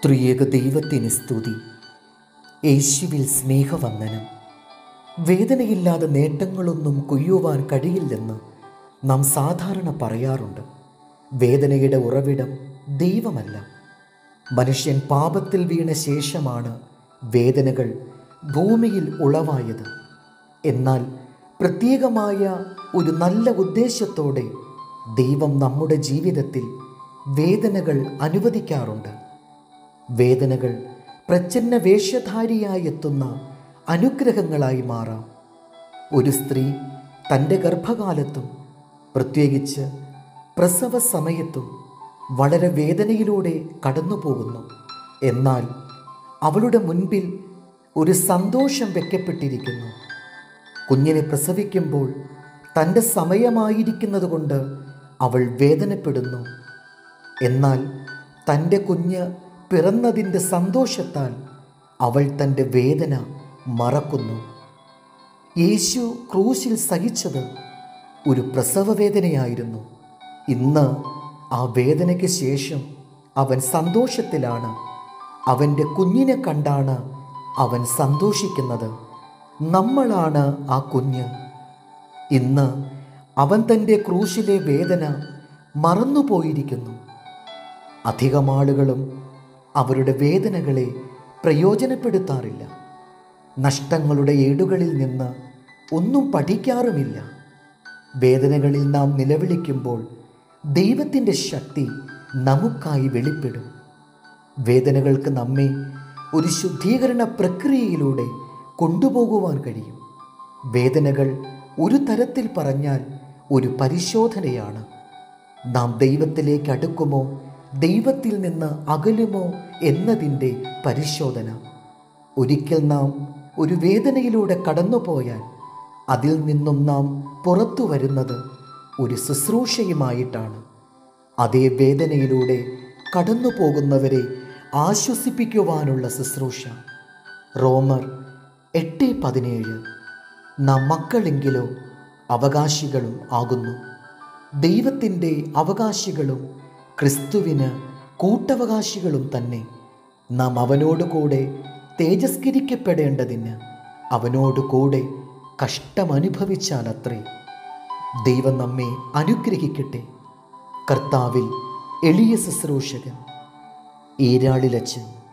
ത്രിയേക ദൈവത്തിന് സ്തുതി യേശുവിൽ സ്നേഹവന്ദനം വേദനയില്ലാതെ നേട്ടങ്ങളൊന്നും കൊയ്യുവാൻ കഴിയില്ലെന്ന് നാം സാധാരണ പറയാറുണ്ട് വേദനയുടെ ഉറവിടം ദൈവമല്ല മനുഷ്യൻ പാപത്തിൽ വീണ ശേഷമാണ് വേദനകൾ ഭൂമിയിൽ ഉളവായത് എന്നാൽ പ്രത്യേകമായ ഒരു നല്ല ഉദ്ദേശത്തോടെ ദൈവം നമ്മുടെ ജീവിതത്തിൽ വേദനകൾ അനുവദിക്കാറുണ്ട് വേദനകൾ പ്രച്ഛന്ന വേഷധാരിയായി എത്തുന്ന അനുഗ്രഹങ്ങളായി മാറാം ഒരു സ്ത്രീ തൻ്റെ ഗർഭകാലത്തും പ്രത്യേകിച്ച് പ്രസവ സമയത്തും വളരെ വേദനയിലൂടെ കടന്നു പോകുന്നു എന്നാൽ അവളുടെ മുൻപിൽ ഒരു സന്തോഷം വെക്കപ്പെട്ടിരിക്കുന്നു കുഞ്ഞിനെ പ്രസവിക്കുമ്പോൾ തൻ്റെ സമയമായിരിക്കുന്നത് കൊണ്ട് അവൾ വേദനപ്പെടുന്നു എന്നാൽ തൻ്റെ കുഞ്ഞ് പിറന്നതിൻ്റെ സന്തോഷത്താൽ അവൾ തൻ്റെ വേദന മറക്കുന്നു യേശു ക്രൂശിൽ സഹിച്ചത് ഒരു പ്രസവ വേദനയായിരുന്നു ഇന്ന് ആ വേദനയ്ക്ക് ശേഷം അവൻ സന്തോഷത്തിലാണ് അവൻ്റെ കുഞ്ഞിനെ കണ്ടാണ് അവൻ സന്തോഷിക്കുന്നത് നമ്മളാണ് ആ കുഞ്ഞ് ഇന്ന് അവൻ തൻ്റെ ക്രൂശിലെ വേദന മറന്നുപോയിരിക്കുന്നു അധികം ആളുകളും അവരുടെ വേദനകളെ പ്രയോജനപ്പെടുത്താറില്ല നഷ്ടങ്ങളുടെ ഏടുകളിൽ നിന്ന് ഒന്നും പഠിക്കാറുമില്ല വേദനകളിൽ നാം നിലവിളിക്കുമ്പോൾ ദൈവത്തിൻ്റെ ശക്തി നമുക്കായി വെളിപ്പെടും വേദനകൾക്ക് നമ്മെ ഒരു ശുദ്ധീകരണ പ്രക്രിയയിലൂടെ കൊണ്ടുപോകുവാൻ കഴിയും വേദനകൾ ഒരു തരത്തിൽ പറഞ്ഞാൽ ഒരു പരിശോധനയാണ് നാം ദൈവത്തിലേക്ക് അടുക്കുമോ ദൈവത്തിൽ നിന്ന് അകലുമോ എന്നതിൻ്റെ പരിശോധന ഒരിക്കൽ നാം ഒരു വേദനയിലൂടെ കടന്നുപോയാൽ അതിൽ നിന്നും നാം പുറത്തു വരുന്നത് ഒരു ശുശ്രൂഷയുമായിട്ടാണ് അതേ വേദനയിലൂടെ കടന്നു പോകുന്നവരെ ആശ്വസിപ്പിക്കുവാനുള്ള ശുശ്രൂഷ റോമർ എട്ട് പതിനേഴ് നാം മക്കളെങ്കിലോ അവകാശികളും ആകുന്നു ദൈവത്തിൻ്റെ അവകാശികളും ക്രിസ്തുവിന് കൂട്ടവകാശികളും തന്നെ നാം അവനോടുകൂടെ തേജസ്കരിക്കപ്പെടേണ്ടതിന് അവനോടുകൂടെ കഷ്ടമനുഭവിച്ചാലത്രേ ദൈവം നമ്മെ അനുഗ്രഹിക്കട്ടെ കർത്താവിൽ എളിയ ശുശ്രൂഷകൻ ഈരാളിലച്ചൻ